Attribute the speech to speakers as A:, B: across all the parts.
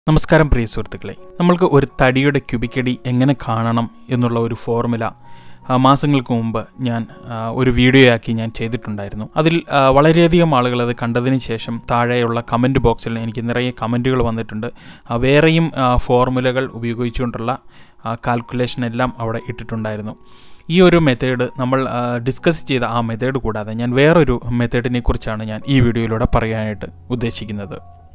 A: നമസ്കാരം പ്രിയ സുഹൃത്തുക്കളെ നമ്മൾക്ക് ഒരു തടിയുടെ ക്യൂബിക്കടി എങ്ങനെ കാണണം എന്നുള്ള ഒരു ഫോർമുല ആ, മാസങ്ങൾക്ക് മുമ്പ് ഞാൻ ആ, ഒരു വീഡിയോ ആക്കി ഞാൻ ചെയ്തിട്ടുണ്ടായിരുന്നു അതിൽ ആ, വളരെയധികം ആളുകൾ അത് കണ്ടതിന് ശേഷം താഴെയുള്ള കമൻറ്റ് ബോക്സിൽ എനിക്ക് നിറയെ കമൻറ്റുകൾ വന്നിട്ടുണ്ട് ആ, വേറെയും ആ, ഫോർമുലകൾ ഉപയോഗിച്ചുകൊണ്ടുള്ള കാൽക്കുലേഷൻ എല്ലാം അവിടെ ഇട്ടിട്ടുണ്ടായിരുന്നു ഈ ഒരു മെത്തേഡ് നമ്മൾ ആ, ഡിസ്കസ് ചെയ്ത ആ മെത്തേഡ് കൂടാതെ ഞാൻ വേറൊരു മെത്തേഡിനെ കുറിച്ചാണ് ഞാൻ ഈ വീഡിയോയിലൂടെ പറയാനായിട്ട് ഉദ്ദേശിക്കുന്നത്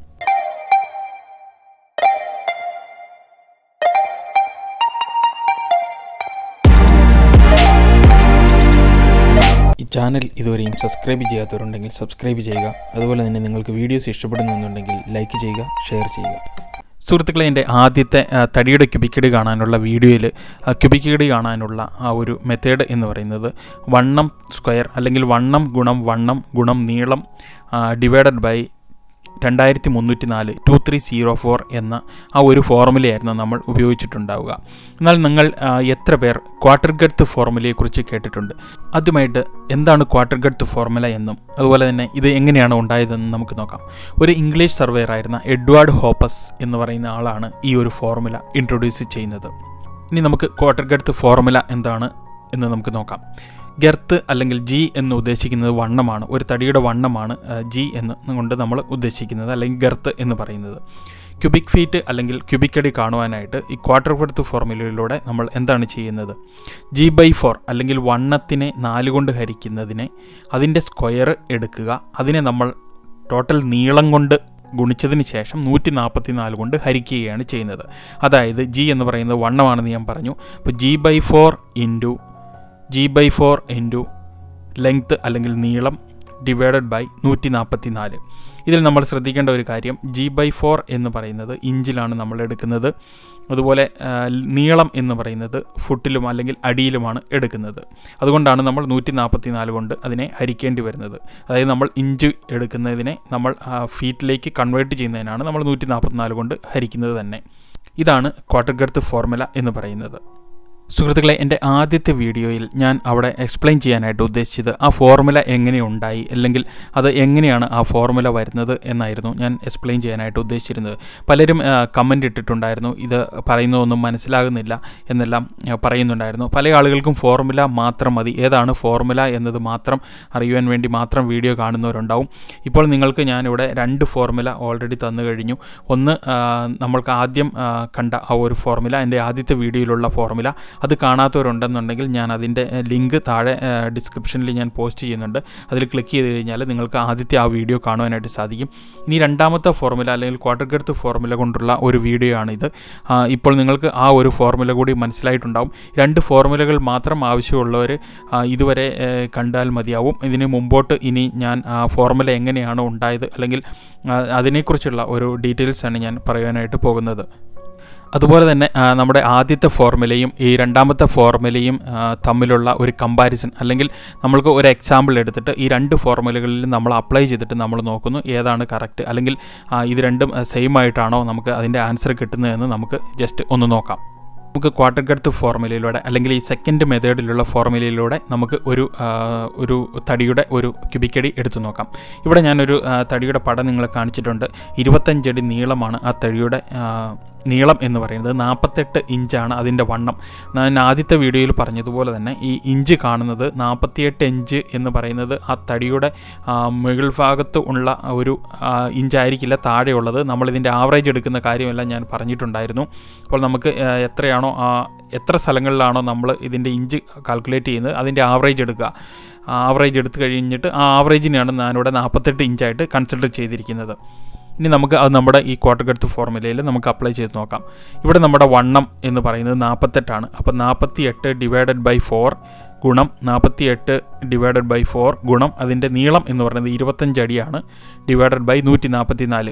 A: ഈ ചാനൽ ഇതുവരെയും സബ്സ്ക്രൈബ് ചെയ്യാത്തവരുണ്ടെങ്കിൽ സബ്സ്ക്രൈബ് ചെയ്യുക അതുപോലെ തന്നെ നിങ്ങൾക്ക് വീഡിയോസ് ഇഷ്ടപ്പെടുന്നുണ്ടെങ്കിൽ ലൈക്ക് ചെയ്യുക ഷെയർ ചെയ്യുക സുഹൃത്തുക്കളെ എൻ്റെ ആദ്യത്തെ ആ, തടിയുടെ ക്യൂബിക്കടി കാണാനുള്ള വീഡിയോയിൽ ക്യൂബിക്കടി കാണാനുള്ള ആ ഒരു മെത്തേഡ് എന്ന് പറയുന്നത് വണ്ണം സ്ക്വയർ അല്ലെങ്കിൽ വണ്ണം ഗുണം വണ്ണം ഗുണം നീളം ഡിവൈഡഡ് ബൈ രണ്ടായിരത്തി മുന്നൂറ്റി നാല് ടു ത്രീ സീറോ ഫോർ എന്ന ആ ഒരു ഫോർമുലയായിരുന്നു നമ്മൾ ഉപയോഗിച്ചിട്ടുണ്ടാവുക എന്നാൽ നിങ്ങൾ ആ, എത്ര പേർ ക്വാർട്ടർ ഗഡ്ത്ത് ഫോർമുലയെക്കുറിച്ച് കേട്ടിട്ടുണ്ട് ആദ്യമായിട്ട് എന്താണ് ക്വാർട്ടർ ഗഡ്ത്ത് ഫോർമുല എന്നും അതുപോലെ തന്നെ ഇത് എങ്ങനെയാണ് ഉണ്ടായതെന്നും നമുക്ക് നോക്കാം ഒരു ഇംഗ്ലീഷ് സർവേയർ ആയിരുന്ന എഡ്വാർഡ് ഹോപ്പസ് എന്ന് പറയുന്ന ആളാണ് ഈ ഒരു ഫോർമുല ഇൻട്രൊഡ്യൂസ് ചെയ്യുന്നത് ഇനി നമുക്ക് ക്വാർട്ടർ ഗഡ്ത്ത് ഫോർമുല എന്താണ് എന്ന് നമുക്ക് നോക്കാം ഗർത്ത് അല്ലെങ്കിൽ ജി എന്ന് ഉദ്ദേശിക്കുന്നത് വണ്ണമാണ് ഒരു തടിയുടെ വണ്ണമാണ് ജി എന്ന് കൊണ്ട് നമ്മൾ ഉദ്ദേശിക്കുന്നത് അല്ലെങ്കിൽ ഗർത്ത് എന്ന് പറയുന്നത് ക്യൂബിക് ഫീറ്റ് അല്ലെങ്കിൽ ക്യൂബിക് അടി കാണുവാനായിട്ട് ഈ ക്വാർട്ടർ ഗർത്ത് ഫോർമുലയിലൂടെ നമ്മൾ എന്താണ് ചെയ്യുന്നത് ജി ബൈ ഫോർ അല്ലെങ്കിൽ വണ്ണത്തിനെ നാല് കൊണ്ട് ഹരിക്കുന്നതിനെ അതിൻ്റെ സ്ക്വയർ എടുക്കുക അതിനെ നമ്മൾ ടോട്ടൽ നീളം കൊണ്ട് ഗുണിച്ചതിന് ശേഷം നൂറ്റി നാൽപ്പത്തി നാല് കൊണ്ട് ഹരിക്കുകയാണ് ചെയ്യുന്നത് അതായത് ജി എന്ന് പറയുന്നത് വണ്ണമാണെന്ന് ഞാൻ പറഞ്ഞു അപ്പോൾ G by four into G by four into length അല്ലെങ്കിൽ നീളം ഡിവൈഡഡ് ബൈ നൂറ്റി നാൽപ്പത്തി നാല് ഇതിൽ നമ്മൾ ശ്രദ്ധിക്കേണ്ട ഒരു കാര്യം ജി ബൈ ഫോർ എന്ന് പറയുന്നത് ഇഞ്ചിലാണ് നമ്മൾ എടുക്കുന്നത് അതുപോലെ ആ, നീളം എന്ന് പറയുന്നത് ഫുട്ടിലും അല്ലെങ്കിൽ അടിയിലുമാണ് എടുക്കുന്നത് അതുകൊണ്ടാണ് നമ്മൾ നൂറ്റി നാൽപ്പത്തി നാല് കൊണ്ട് അതിനെ ഹരിക്കേണ്ടി വരുന്നത് അതായത് നമ്മൾ ഇഞ്ച് എടുക്കുന്നതിനെ നമ്മൾ ആ, ഫീറ്റിലേക്ക് കൺവേർട്ട് ചെയ്യുന്നതിനാണ് നമ്മൾ നൂറ്റി നാൽപ്പത്തി നാല് കൊണ്ട് ഹരിക്കുന്നത് തന്നെ ഇതാണ് ക്വാർട്ടർ ഗർത്ത് ഫോർമുല എന്ന് പറയുന്നത് സുഹൃത്തുക്കളെ എൻ്റെ ആദ്യത്തെ വീഡിയോയിൽ ഞാൻ അവിടെ എക്സ്പ്ലെയിൻ ചെയ്യാനായിട്ട് ഉദ്ദേശിച്ചത് ആ ഫോർമുല എങ്ങനെ ഉണ്ടായി അല്ലെങ്കിൽ അത് എങ്ങനെയാണ് ആ ഫോർമുല വരുന്നത് എന്നായിരുന്നു ഞാൻ എക്സ്പ്ലെയിൻ ചെയ്യാനായിട്ട് ഉദ്ദേശിച്ചിരുന്നത് പലരും കമൻ്റ് ഇട്ടിട്ടുണ്ടായിരുന്നു ഇത് പറയുന്നതൊന്നും മനസ്സിലാകുന്നില്ല എന്നെല്ലാം ആ, പറയുന്നുണ്ടായിരുന്നു പല ആളുകൾക്കും ഫോർമുല മാത്രം മതി ഏതാണ് ഫോർമുല എന്നത് മാത്രം അറിയുവാൻ വേണ്ടി മാത്രം വീഡിയോ കാണുന്നവരുണ്ടാവും ഇപ്പോൾ നിങ്ങൾക്ക് ഞാനിവിടെ രണ്ട് ഫോർമുല ഓൾറെഡി തന്നു കഴിഞ്ഞു ഒന്ന് ആ, നമ്മൾക്ക് ആദ്യം ആ, കണ്ട ആ ഒരു ഫോർമുല എൻ്റെ ആദ്യത്തെ വീഡിയോയിലുള്ള ഫോർമുല അത് കാണാത്തവരുണ്ടെന്നുണ്ടെങ്കിൽ ഞാൻ അതിൻ്റെ ലിങ്ക് താഴെ ഡിസ്ക്രിപ്ഷനിൽ ഞാൻ പോസ്റ്റ് ചെയ്യുന്നുണ്ട് അതിൽ ക്ലിക്ക് ചെയ്ത് കഴിഞ്ഞാൽ നിങ്ങൾക്ക് ആദ്യത്തെ ആ വീഡിയോ കാണുവാനായിട്ട് സാധിക്കും ഇനി രണ്ടാമത്തെ ഫോർമുല അല്ലെങ്കിൽ ക്വാർട്ടർ ഗർത്ത് ഫോർമുല കൊണ്ടുള്ള ഒരു വീഡിയോ ആണിത് ആ, ഇപ്പോൾ നിങ്ങൾക്ക് ആ ഒരു ഫോർമുല കൂടി മനസ്സിലായിട്ടുണ്ടാവും രണ്ട് ഫോർമുലകൾ മാത്രം ആവശ്യമുള്ളവർ ആ, ഇതുവരെ ഏ, കണ്ടാൽ മതിയാവും ഇതിന് മുമ്പോട്ട് ഇനി ഞാൻ ആ ഫോർമുല എങ്ങനെയാണ് ഉണ്ടായത് അല്ലെങ്കിൽ ആ, അതിനെക്കുറിച്ചുള്ള ഒരു ഡീറ്റെയിൽസ് ആണ് ഞാൻ പറയാനായിട്ട് പോകുന്നത് അതുപോലെ തന്നെ ആ, നമ്മുടെ ആദ്യത്തെ ഫോർമുലയും ഈ രണ്ടാമത്തെ ഫോർമുലയും ആ, തമ്മിലുള്ള ഒരു കമ്പാരിസൺ അല്ലെങ്കിൽ നമ്മൾക്ക് ഒരു എക്സാമ്പിൾ എടുത്തിട്ട് ഈ രണ്ട് ഫോർമുലകളിൽ നമ്മൾ അപ്ലൈ ചെയ്തിട്ട് നമ്മൾ നോക്കുന്നു ഏതാണ് കറക്റ്റ് അല്ലെങ്കിൽ ആ, ഇത് രണ്ടും സെയിം ആയിട്ടാണോ നമുക്ക് അതിൻ്റെ ആൻസർ കിട്ടുന്നതെന്ന് നമുക്ക് ജസ്റ്റ് ഒന്ന് നോക്കാം നമുക്ക് ക്വാർട്ടർ ഗർത്ത് ഫോർമുലയിലൂടെ അല്ലെങ്കിൽ ഈ സെക്കൻഡ് മെത്തേഡിലുള്ള ഫോർമുലയിലൂടെ നമുക്ക് ഒരു ആ, ഒരു തടിയുടെ ഒരു ക്യൂബിക്കടി എടുത്തു നോക്കാം ഇവിടെ ഞാനൊരു ആ, തടിയുടെ പടം നിങ്ങളെ കാണിച്ചിട്ടുണ്ട് ഇരുപത്തഞ്ചടി നീളമാണ് ആ തടിയുടെ ആ, നീളം എന്ന് പറയുന്നത് നാൽപ്പത്തെട്ട് ഇഞ്ചാണ് അതിൻ്റെ വണ്ണം ഞാൻ ആദ്യത്തെ വീഡിയോയിൽ പറഞ്ഞതുപോലെ തന്നെ ഈ ഇഞ്ച് കാണുന്നത് നാൽപ്പത്തിയെട്ട് ഇഞ്ച് എന്ന് പറയുന്നത് ആ തടിയുടെ ആ, മുകൾ ഭാഗത്ത് ഉള്ള ഒരു ആ, ഇഞ്ചായിരിക്കില്ല താഴെയുള്ളത് നമ്മളിതിൻ്റെ ആവറേജ് എടുക്കുന്ന കാര്യമെല്ലാം ഞാൻ പറഞ്ഞിട്ടുണ്ടായിരുന്നു അപ്പോൾ നമുക്ക് ആ, എത്രയാണോ ആ എത്ര സ്ഥലങ്ങളിലാണോ നമ്മൾ ഇതിൻ്റെ ഇഞ്ച് കാൽക്കുലേറ്റ് ചെയ്യുന്നത് അതിൻ്റെ ആവറേജ് എടുക്കുക ആവറേജ് എടുത്തു കഴിഞ്ഞിട്ട് ആ ആവറേജിനെയാണ് ഞാനിവിടെ നാൽപ്പത്തെട്ട് ഇഞ്ചായിട്ട് കൺസിഡർ ചെയ്തിരിക്കുന്നത് ഇനി നമുക്ക് അത് നമ്മുടെ ഈ ക്വാർട്ടർ ഗർത്ത് ഫോർമുലയിൽ നമുക്ക് അപ്ലൈ ചെയ്ത് നോക്കാം ഇവിടെ നമ്മുടെ വണ്ണം എന്ന് പറയുന്നത് നാൽപ്പത്തെട്ടാണ് അപ്പോൾ നാൽപ്പത്തി എട്ട് ഡിവൈഡഡ് ബൈ ഫോർ ഗുണം നാൽപ്പത്തി എട്ട് ഡിവൈഡഡ് ബൈ ഫോർ ഗുണം അതിൻ്റെ നീളം എന്ന് പറയുന്നത് ഇരുപത്തഞ്ച് അടിയാണ് ഡിവൈഡഡ് ബൈ നൂറ്റി നാൽപ്പത്തി നാല്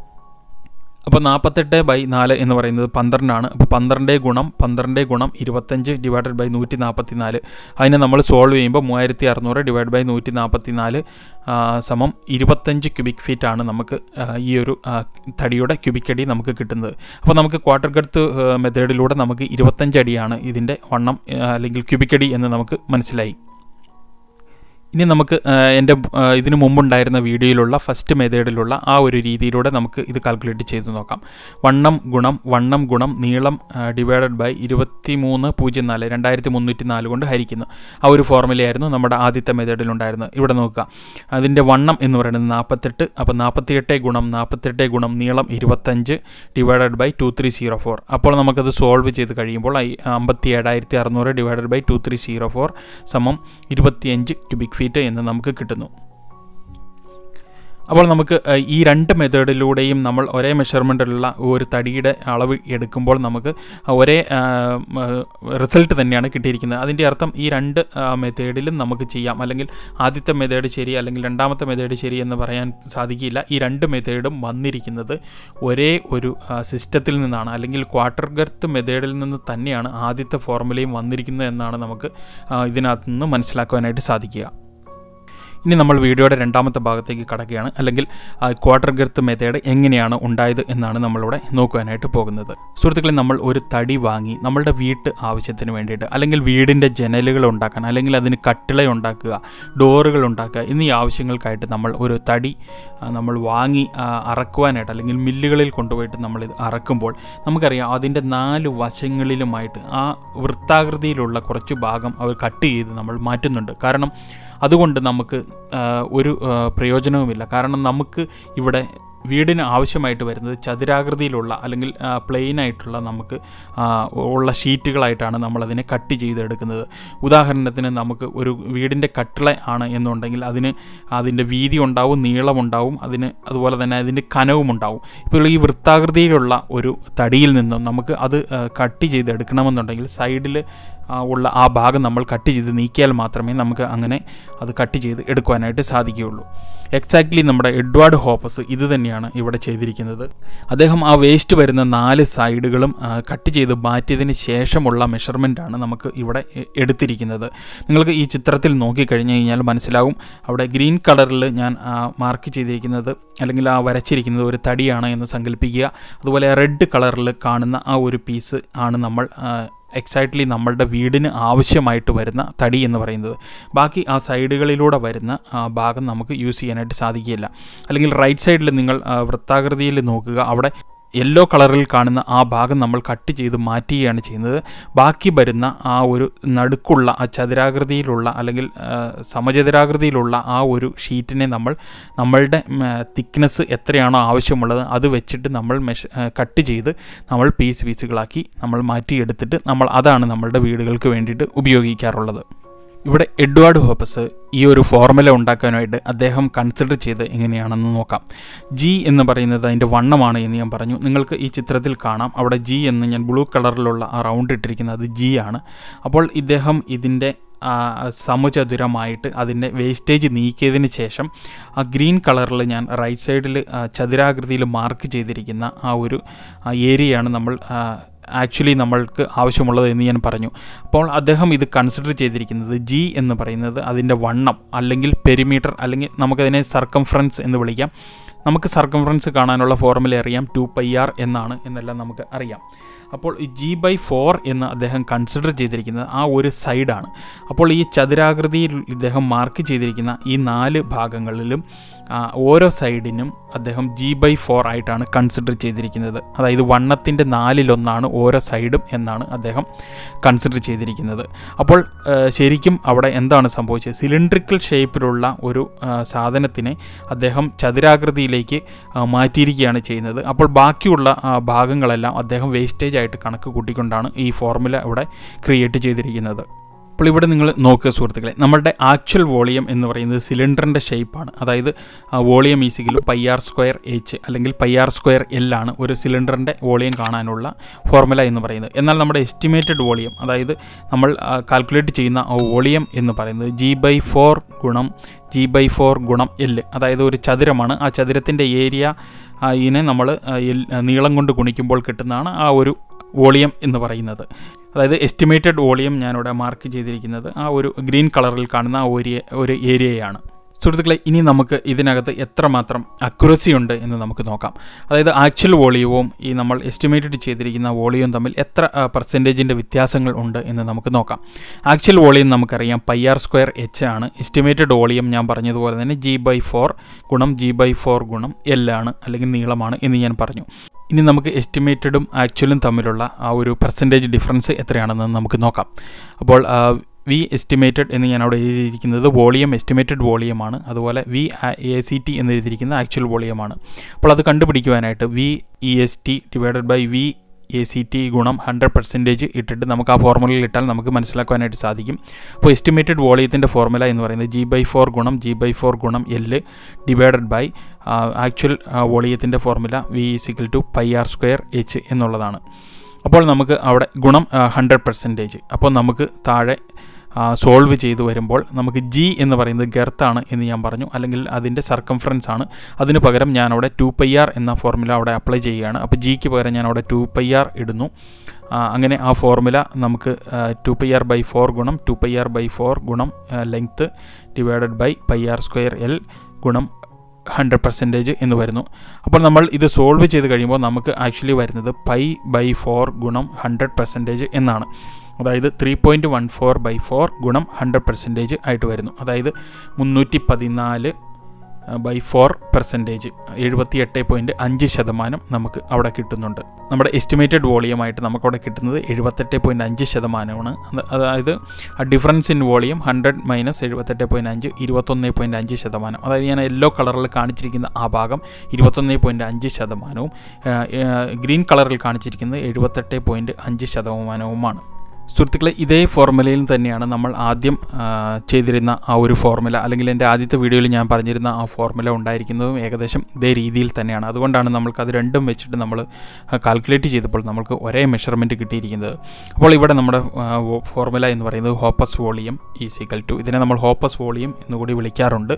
A: അപ്പോൾ നാൽപ്പത്തെട്ട് ബൈ നാല് എന്ന് പറയുന്നത് പന്ത്രണ്ടാണ് അപ്പോൾ പന്ത്രണ്ട് ഗുണം പന്ത്രണ്ട് ഗുണം ഇരുപത്തഞ്ച് ഡിവൈഡഡ് ബൈ നൂറ്റി നാൽപ്പത്തി നാല് അതിനെ നമ്മൾ സോൾവ് ചെയ്യുമ്പോൾ മൂവായിരത്തി അറുന്നൂറ് ഡിവൈഡ് ബൈ നൂറ്റി നാൽപ്പത്തി നാല് സമം ഇരുപത്തഞ്ച് ക്യൂബിക് ഫീറ്റ് ആണ് നമുക്ക് ആ, ഈ ഒരു ആ, തടിയുടെ ക്യൂബിക് അടി നമുക്ക് കിട്ടുന്നത് അപ്പോൾ നമുക്ക് ക്വാർട്ടർ ഗർത്ത് മെത്തേഡിലൂടെ നമുക്ക് ഇരുപത്തഞ്ച് അടിയാണ് ഇതിൻ്റെ വണ്ണം ആ, അല്ലെങ്കിൽ ക്യൂബിക് അടി എന്ന് നമുക്ക് മനസ്സിലായി ഇനി നമുക്ക് ആ, എൻ്റെ ആ, ഇതിനു മുമ്പുണ്ടായിരുന്ന വീഡിയോയിലുള്ള ഫസ്റ്റ് മെത്തേഡിലുള്ള ആ ഒരു രീതിയിലൂടെ നമുക്ക് ഇത് കാൽക്കുലേറ്റ് ചെയ്ത് നോക്കാം വണ്ണം ഗുണം വണ്ണം ഗുണം നീളം ഡിവൈഡഡ് ബൈ ഇരുപത്തി മൂന്ന് പൂജ്യം നാല് രണ്ടായിരത്തി മുന്നൂറ്റി നാല് കൊണ്ട് ഹരിക്കുന്നു ആ ഒരു ഫോർമുലയായിരുന്നു നമ്മുടെ ആദ്യത്തെ മെത്തേഡിലുണ്ടായിരുന്നത് ഇവിടെ നോക്കുക അതിൻ്റെ വണ്ണം എന്ന് പറയുന്നത് നാൽപ്പത്തെട്ട് അപ്പോൾ നാൽപ്പത്തിയെട്ട് ഗുണം നാൽപ്പത്തെട്ട് ഗുണം നീളം ഇരുപത്തഞ്ച് divided by two three zero four അപ്പോൾ നമുക്കത് സോൾവ് ചെയ്ത് കഴിയുമ്പോൾ ഐ- അമ്പത്തി ഏഴായിരത്തി അറുന്നൂറ് divided by two three zero four സമം ഇരുപത്തിയഞ്ച് ക്യൂബിക് ഫീറ്റ് എന്ന് നമുക്ക് കിട്ടുന്നു അപ്പോൾ നമുക്ക് ഏഹ്, ഈ രണ്ട് മെത്തേഡിലൂടെയും നമ്മൾ ഒരേ മെഷർമെൻറ്റിലുള്ള ഒരു തടിയുടെ അളവ് എടുക്കുമ്പോൾ നമുക്ക് ഒരേ റിസൾട്ട് തന്നെയാണ് കിട്ടിയിരിക്കുന്നത് അതിൻ്റെ അർത്ഥം ഈ രണ്ട് മെത്തേഡിലും നമുക്ക് ചെയ്യാം അല്ലെങ്കിൽ ആദ്യത്തെ മെത്തേഡ് ശരി അല്ലെങ്കിൽ രണ്ടാമത്തെ മെത്തേഡ് ശരി എന്ന് പറയാൻ സാധിക്കില്ല ഈ രണ്ട് മെത്തേഡും വന്നിരിക്കുന്നത് ഒരേ ഒരു സിസ്റ്റത്തിൽ നിന്നാണ് അല്ലെങ്കിൽ ക്വാർട്ടർ ഗർത്ത് മെത്തേഡിൽ നിന്ന് തന്നെയാണ് ആദ്യത്തെ ഫോർമുലയും വന്നിരിക്കുന്നത് എന്നാണ് നമുക്ക് ആ, ഇതിനകത്ത് നിന്ന് മനസ്സിലാക്കുവാനായിട്ട് സാധിക്കുക ഇനി നമ്മൾ വീഡിയോയുടെ രണ്ടാമത്തെ ഭാഗത്തേക്ക് കടക്കുകയാണ് അല്ലെങ്കിൽ ക്വാർട്ടർ ഗർത്ത് മെത്തേഡ് എങ്ങനെയാണ് ഉണ്ടായത് എന്നാണ് നമ്മളിവിടെ നോക്കുവാനായിട്ട് പോകുന്നത് സുഹൃത്തുക്കളെ നമ്മൾ ഒരു തടി വാങ്ങി നമ്മളുടെ വീട്ട് ആവശ്യത്തിന് വേണ്ടിയിട്ട് അല്ലെങ്കിൽ വീടിൻ്റെ ജനലുകൾ ഉണ്ടാക്കാൻ അല്ലെങ്കിൽ അതിന് കട്ടിള ഉണ്ടാക്കുക ഡോറുകൾ ഉണ്ടാക്കുക എന്നീ ആവശ്യങ്ങൾക്കായിട്ട് നമ്മൾ ഒരു തടി ആ, നമ്മൾ വാങ്ങി ആ, അറക്കുവാനായിട്ട് അല്ലെങ്കിൽ മില്ലുകളിൽ കൊണ്ടുപോയിട്ട് നമ്മൾ ഇത് അറക്കുമ്പോൾ നമുക്കറിയാം അതിൻ്റെ നാല് വശങ്ങളിലുമായിട്ട് ആ വൃത്താകൃതിയിലുള്ള കുറച്ച് ഭാഗം അവർ കട്ട് ചെയ്ത് നമ്മൾ മാറ്റുന്നുണ്ട് കാരണം അതുകൊണ്ട് നമുക്ക് ആ, ഒരു ആ, പ്രയോജനവുമില്ല കാരണം നമുക്ക് ഇവിടെ വീടിന് ആവശ്യമായിട്ട് വരുന്നത് ചതുരാകൃതിയിലുള്ള അല്ലെങ്കിൽ പ്ലെയിൻ ആയിട്ടുള്ള നമുക്ക് ആ, ഉള്ള ഷീറ്റുകളായിട്ടാണ് നമ്മളതിനെ കട്ട് ചെയ്തെടുക്കുന്നത് ഉദാഹരണത്തിന് നമുക്ക് ഒരു വീടിൻ്റെ കട്ടിള ആണ് എന്നുണ്ടെങ്കിൽ അതിന് അതിൻ്റെ വീതി ഉണ്ടാവും നീളമുണ്ടാവും അതിന് അതുപോലെ തന്നെ അതിൻ്റെ കനവും ഉണ്ടാവും ഇപ്പോൾ ഈ വൃത്താകൃതിയിലുള്ള ഒരു തടിയിൽ നിന്നും നമുക്ക് അത് ആ, കട്ട് ചെയ്തെടുക്കണമെന്നുണ്ടെങ്കിൽ സൈഡിൽ ഉള്ള ആ ഭാഗം നമ്മൾ കട്ട് ചെയ്ത് നീക്കിയാൽ മാത്രമേ നമുക്ക് അങ്ങനെ അത് കട്ട് ചെയ്ത് എടുക്കുവാനായിട്ട് സാധിക്കുകയുള്ളൂ എക്സാക്ട്ലി നമ്മുടെ എഡ്വാർഡ് ഹോപ്പസ് ഇത് തന്നെയാണ് ഇവിടെ ചെയ്തിരിക്കുന്നത് അദ്ദേഹം ആ വേസ്റ്റ് വരുന്ന നാല് സൈഡുകളും ആ, കട്ട് ചെയ്ത് മാറ്റിയതിന് ശേഷമുള്ള മെഷർമെൻ്റാണ് നമുക്ക് ഇവിടെ എ- എടുത്തിരിക്കുന്നത് നിങ്ങൾക്ക് ഈ ചിത്രത്തിൽ നോക്കിക്കഴിഞ്ഞ് കഴിഞ്ഞാൽ മനസ്സിലാവും അവിടെ ഗ്രീൻ കളറിൽ ഞാൻ ആ, മാർക്ക് ചെയ്തിരിക്കുന്നത് അല്ലെങ്കിൽ ആ വരച്ചിരിക്കുന്നത് ഒരു തടിയാണ് എന്ന് സങ്കല്പിക്കുക അതുപോലെ റെഡ് കളറിൽ കാണുന്ന ആ ഒരു പീസ് ആണ് നമ്മൾ ആ, എക്സാക്ട്ലി നമ്മളുടെ വീടിന് ആവശ്യമായിട്ട് വരുന്ന തടി എന്ന് പറയുന്നത് ബാക്കി ആ സൈഡുകളിലൂടെ വരുന്ന ആ, ഭാഗം നമുക്ക് യൂസ് ചെയ്യാനായിട്ട് സാധിക്കില്ല അല്ലെങ്കിൽ റൈറ്റ് സൈഡിൽ നിങ്ങൾ ആ, വൃത്താകൃതിയിൽ നോക്കുക അവിടെ യെല്ലോ കളറിൽ കാണുന്ന ആ ഭാഗം നമ്മൾ കട്ട് ചെയ്ത് മാറ്റുകയാണ് ചെയ്യുന്നത് ബാക്കി വരുന്ന ആ ഒരു നടുക്കുള്ള ആ ചതുരാകൃതിയിലുള്ള അല്ലെങ്കിൽ ആ, സമചതുരാകൃതിയിലുള്ള ആ ഒരു ഷീറ്റിനെ നമ്മൾ നമ്മളുടെ തിക്നെസ് എത്രയാണോ ആവശ്യമുള്ളത് അത് വെച്ചിട്ട് നമ്മൾ മെഷ കട്ട് ചെയ്ത് നമ്മൾ പീസ് പീസുകളാക്കി നമ്മൾ മാറ്റിയെടുത്തിട്ട് നമ്മൾ അതാണ് നമ്മളുടെ വീടുകൾക്ക് വേണ്ടിയിട്ട് ഉപയോഗിക്കാറുള്ളത് ഇവിടെ എഡ്വാർഡ് ഹോപ്പസ് ഈ ഒരു ഫോർമുല ഉണ്ടാക്കാനായിട്ട് അദ്ദേഹം കൺസിഡർ ചെയ്ത് എങ്ങനെയാണെന്ന് നോക്കാം ജി എന്ന് പറയുന്നത് അതിൻ്റെ വണ്ണമാണ് എന്ന് ഞാൻ പറഞ്ഞു നിങ്ങൾക്ക് ഈ ചിത്രത്തിൽ കാണാം അവിടെ ജി എന്ന് ഞാൻ ബ്ലൂ കളറിലുള്ള ആ റൗണ്ട് ഇട്ടിരിക്കുന്നത് അത് ജി ആണ് അപ്പോൾ ഇദ്ദേഹം ഇതിൻ്റെ ആ, സമചതുരമായിട്ട് അതിൻ്റെ വേസ്റ്റേജ് നീക്കിയതിന് ശേഷം ആ ഗ്രീൻ കളറിൽ ഞാൻ റൈറ്റ് സൈഡിൽ ചതുരാകൃതിയിൽ മാർക്ക് ചെയ്തിരിക്കുന്ന ആ ഒരു ഏരിയയാണ് നമ്മൾ ആക്ച്വലി നമ്മൾക്ക് ആവശ്യമുള്ളത് എന്ന് ഞാൻ പറഞ്ഞു അപ്പോൾ അദ്ദേഹം ഇത് കൺസിഡർ ചെയ്തിരിക്കുന്നത് ജി എന്ന് പറയുന്നത് അതിൻ്റെ വണ്ണം അല്ലെങ്കിൽ പെരിമീറ്റർ അല്ലെങ്കിൽ നമുക്കതിനെ സർക്കംഫറൻസ് എന്ന് വിളിക്കാം നമുക്ക് സർക്കംഫറൻസ് കാണാനുള്ള ഫോർമുല അറിയാം ടു പൈ ആർ എന്നാണ് എന്നെല്ലാം നമുക്ക് അറിയാം അപ്പോൾ ഈ ജി ബൈ ഫോർ എന്ന് അദ്ദേഹം കൺസിഡർ ചെയ്തിരിക്കുന്നത് ആ ഒരു സൈഡാണ് അപ്പോൾ ഈ ചതുരാകൃതിയിൽ ഇദ്ദേഹം മാർക്ക് ചെയ്തിരിക്കുന്ന ഈ നാല് ഭാഗങ്ങളിലും ആ, ഓരോ സൈഡിനും അദ്ദേഹം ജി ബൈ ഫോർ ആയിട്ടാണ് കൺസിഡർ ചെയ്തിരിക്കുന്നത് അതായത് വണ്ണത്തിൻ്റെ നാലിലൊന്നാണ് ഓരോ സൈഡും എന്നാണ് അദ്ദേഹം കൺസിഡർ ചെയ്തിരിക്കുന്നത് അപ്പോൾ ആ, ശരിക്കും അവിടെ എന്താണ് സംഭവിച്ചത് സിലിണ്ട്രിക്കൽ ഷേപ്പിലുള്ള ഒരു ആ, സാധനത്തിനെ അദ്ദേഹം ചതുരാകൃതിയിലേക്ക് ആ, മാറ്റിയിരിക്കുകയാണ് ചെയ്യുന്നത് അപ്പോൾ ബാക്കിയുള്ള ആ, ഭാഗങ്ങളെല്ലാം അദ്ദേഹം വേസ്റ്റേജ് ആയിട്ട് കണക്ക് കൂട്ടിക്കൊണ്ടാണ് ഈ ഫോർമുല ഇവിടെ ക്രിയേറ്റ് ചെയ്തിരിക്കുന്നത് അപ്പോൾ ഇവിടെ നിങ്ങൾ നോക്കുക സുഹൃത്തുക്കളെ നമ്മളുടെ ആക്ച്വൽ വോളിയം എന്ന് പറയുന്നത് സിലിണ്ടറിൻ്റെ ഷേപ്പാണ് അതായത് volume is equal pi R square H അല്ലെങ്കിൽ പൈ ആർ സ്ക്വയർ എൽ ആണ് ഒരു സിലിണ്ടറിൻ്റെ വോളിയം കാണാനുള്ള ഫോർമുല എന്ന് പറയുന്നത് എന്നാൽ നമ്മുടെ എസ്റ്റിമേറ്റഡ് വോളിയം അതായത് നമ്മൾ കാൽക്കുലേറ്റ് ചെയ്യുന്ന വോളിയം എന്ന് പറയുന്നത് ജി ബൈ ഫോർ ഗുണം ജി ബൈ ഫോർ ഗുണം എൽ അതായത് ഒരു ചതുരമാണ് ആ ചതുരത്തിൻ്റെ ഏരിയ ഇതിനെ നമ്മൾ നീളം കൊണ്ട് ഗുണിക്കുമ്പോൾ കിട്ടുന്നതാണ് ആ ഒരു വോളിയം എന്ന് പറയുന്നത് അതായത് എസ്റ്റിമേറ്റഡ് വോളിയം ഞാനിവിടെ മാർക്ക് ചെയ്തിരിക്കുന്നത് ആ ഒരു ഗ്രീൻ കളറിൽ കാണുന്ന ആ ഒരു ഒരു ഏരിയയാണ് സുഹൃത്തുക്കളെ ഇനി നമുക്ക് ഇതിനകത്ത് എത്രമാത്രം അക്യുറസി ഉണ്ട് എന്ന് നമുക്ക് നോക്കാം അതായത് ആക്ച്വൽ വോളിയവും ഈ നമ്മൾ എസ്റ്റിമേറ്റഡ് ചെയ്തിരിക്കുന്ന വോളിയവും തമ്മിൽ എത്ര പെർസെൻറ്റേജിൻ്റെ വ്യത്യാസങ്ങൾ ഉണ്ട് എന്ന് നമുക്ക് നോക്കാം ആക്ച്വൽ വോളിയം നമുക്കറിയാം പൈ ആർ സ്ക്വയർ എച്ച് ആണ് എസ്റ്റിമേറ്റഡ് വോളിയം ഞാൻ പറഞ്ഞതുപോലെ തന്നെ ജി ബൈ ഫോർ ഗുണം ജി ബൈ ഫോർ ഗുണം എൽ ആണ് അല്ലെങ്കിൽ നീളമാണ് എന്ന് ഞാൻ പറഞ്ഞു ഇനി നമുക്ക് എസ്റ്റിമേറ്റഡും ആക്ച്വലും തമ്മിലുള്ള ആ ഒരു പെർസെൻറ്റേജ് ഡിഫറൻസ് എത്രയാണെന്ന് നമുക്ക് നോക്കാം അപ്പോൾ വി എസ്റ്റിമേറ്റഡ് എന്ന് ഞാൻ അവിടെ എഴുതിയിരിക്കുന്നത് വോളിയം എസ്റ്റിമേറ്റഡ് വോളിയമാണ് അതുപോലെ വി എ സി ടി എന്ന് എഴുതിയിരിക്കുന്ന ആക്ച്വൽ വോളിയമാണ് അപ്പോൾ അത് കണ്ടുപിടിക്കുവാനായിട്ട് V E S T divided by V A C T ഗുണം ഹൺഡ്രഡ് പെർസെൻറ്റേജ് ഇട്ടിട്ട് നമുക്ക് ആ ഫോർമുലയിൽ ഇട്ടാൽ നമുക്ക് മനസ്സിലാക്കുവാനായിട്ട് സാധിക്കും അപ്പോൾ എസ്റ്റിമേറ്റഡ് വോളിയത്തിൻ്റെ ഫോർമുല എന്ന് പറയുന്നത് ജി ബൈ ഫോർ ഗുണം ജി ബൈ ഫോർ ഗുണം എൽ ഡിവൈഡഡ് ബൈ ആക്ച്വൽ വോളിയത്തിൻ്റെ formula V is equal to pi R square H എന്നുള്ളതാണ് അപ്പോൾ നമുക്ക് അവിടെ ഗുണം ഹൺഡ്രഡ് പെർസെൻറ്റേജ് അപ്പോൾ നമുക്ക് താഴെ സോൾവ് ചെയ്ത് വരുമ്പോൾ നമുക്ക് ജി എന്ന് പറയുന്നത് ഗർത്താണ് എന്ന് ഞാൻ പറഞ്ഞു അല്ലെങ്കിൽ അതിൻ്റെ സർക്കംഫറൻസ് ആണ് അതിന് പകരം ഞാൻ അവിടെ ടു പൈ ആർ എന്ന ഫോർമുല അവിടെ അപ്ലൈ ചെയ്യുകയാണ് അപ്പോൾ ജിക്ക് പകരം ഞാൻ അവിടെ ടു പൈ ആർ ഇടുന്നു അങ്ങനെ ആ ഫോർമുല നമുക്ക് two pi R by four ഗുണം two pi R by four ഗുണം length divided by pi R square L ഗുണം ഹൺഡ്രഡ് പെർസെൻറ്റേജ് എന്ന് വരുന്നു അപ്പോൾ നമ്മൾ ഇത് സോൾവ് ചെയ്ത് കഴിയുമ്പോൾ നമുക്ക് ആക്ച്വലി വരുന്നത് പൈ ബൈ ഫോർ ഗുണം ഹൺഡ്രഡ് പെർസെൻറ്റേജ് എന്നാണ് അതായത് three point one four by four ഗുണം ഹൺഡ്രഡ് പെർസെൻറ്റേജ് ആയിട്ട് വരുന്നു അതായത് മുന്നൂറ്റി പതിനാല് ബൈ ഫോർ പെർസെൻറ്റേജ് എഴുപത്തി എട്ട് പോയിൻറ്റ് അഞ്ച് ശതമാനം നമുക്ക് അവിടെ കിട്ടുന്നുണ്ട് നമ്മുടെ എസ്റ്റിമേറ്റഡ് വോളിയമായിട്ട് നമുക്കവിടെ കിട്ടുന്നത് എഴുപത്തെട്ട് പോയിൻറ്റ് അഞ്ച് ശതമാനമാണ് അതായത് ആ difference in volume hundred minus എഴുപത്തെട്ട് പോയിൻറ്റ് അഞ്ച് ഇരുപത്തൊന്ന് പോയിൻറ്റ് അഞ്ച് ശതമാനം അതായത് ഞാൻ യെല്ലോ കളറിൽ കാണിച്ചിരിക്കുന്ന ആ ഭാഗം ഇരുപത്തൊന്ന് പോയിൻറ്റ് അഞ്ച് ശതമാനവും ഗ്രീൻ കളറിൽ കാണിച്ചിരിക്കുന്നത് എഴുപത്തെട്ട് പോയിൻറ്റ് അഞ്ച് ശതമാനവുമാണ് സുഹൃത്തുക്കളെ ഇതേ ഫോർമുലയിൽ തന്നെയാണ് നമ്മൾ ആദ്യം ചെയ്തിരുന്ന ആ ഒരു ഫോർമുല അല്ലെങ്കിൽ എൻ്റെ ആദ്യത്തെ വീഡിയോയിൽ ഞാൻ പറഞ്ഞിരുന്ന ആ ഫോർമുല ഉണ്ടായിരിക്കുന്നതും ഏകദേശം ഇതേ രീതിയിൽ തന്നെയാണ് അതുകൊണ്ടാണ് നമ്മൾക്ക് അത് രണ്ടും വെച്ചിട്ട് നമ്മൾ കാൽക്കുലേറ്റ് ചെയ്തപ്പോൾ നമുക്ക് ഒരേ മെഷർമെൻറ്റ് കിട്ടിയിരിക്കുന്നത് അപ്പോൾ ഇവിടെ നമ്മുടെ ഫോർമുല എന്ന് പറയുന്നത് Hoppus volume is equal to ഇതിനെ നമ്മൾ ഹോപ്പസ് വോളിയം എന്നുകൂടി വിളിക്കാറുണ്ട്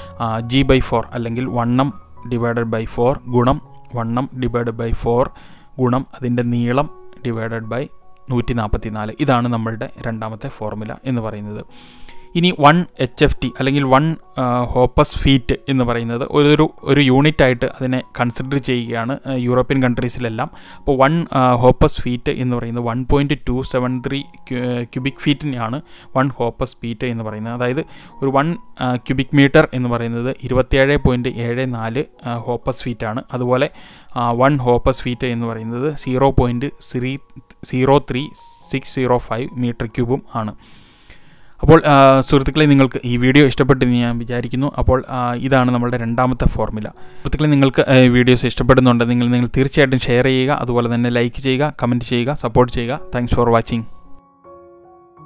A: ജി ബൈ ഫോർ അല്ലെങ്കിൽ വണ്ണം ഡിവൈഡഡ് ബൈ ഫോർ ഗുണം വണ്ണം ഡിവൈഡഡ് ബൈ ഫോർ ഗുണം അതിൻ്റെ നീളം ഡിവൈഡഡ് ബൈ നൂറ്റി നാൽപ്പത്തി നാല് ഇതാണ് നമ്മളുടെ രണ്ടാമത്തെ ഫോർമുല എന്ന് പറയുന്നത് ഇനി വൺ എച്ച് എഫ് ടി അല്ലെങ്കിൽ വൺ ഹോപ്പസ് ഫീറ്റ് എന്ന് പറയുന്നത് ഒരു ഒരു യൂണിറ്റ് ആയിട്ട് അതിനെ കൺസിഡർ ചെയ്യുകയാണ് യൂറോപ്യൻ കൺട്രീസിലെല്ലാം അപ്പോൾ വൺ ഹോപ്പസ് ഫീറ്റ് എന്ന് പറയുന്നത് one point two seven three cubic ഫീറ്റിനെയാണ് വൺ ഹോപ്പസ് ഫീറ്റ് എന്ന് പറയുന്നത് അതായത് ഒരു വൺ ക്യൂബിക് മീറ്റർ എന്ന് പറയുന്നത് ഇരുപത്തിയേഴ് പോയിൻറ്റ് ഏഴ് നാല് ഹോപ്പസ് ഫീറ്റാണ് അതുപോലെ വൺ ഹോപ്പസ് ഫീറ്റ് എന്ന് പറയുന്നത് zero point three zero three six zero five metre ക്യൂബും ആണ് അപ്പോൾ സുഹൃത്തുക്കളെ നിങ്ങൾക്ക് ഈ വീഡിയോ ഇഷ്ടപ്പെട്ടെന്ന് ഞാൻ വിചാരിക്കുന്നു അപ്പോൾ ഇതാണ് നമ്മളുടെ രണ്ടാമത്തെ ഫോർമുല സുഹൃത്തുക്കളെ നിങ്ങൾക്ക് വീഡിയോസ് ഇഷ്ടപ്പെടുന്നുണ്ട് നിങ്ങൾ നിങ്ങൾ തീർച്ചയായിട്ടും ഷെയർ ചെയ്യുക അതുപോലെ തന്നെ ലൈക്ക് ചെയ്യുക കമൻറ്റ് ചെയ്യുക സപ്പോർട്ട് ചെയ്യുക താങ്ക്സ് ഫോർ വാച്ചിങ്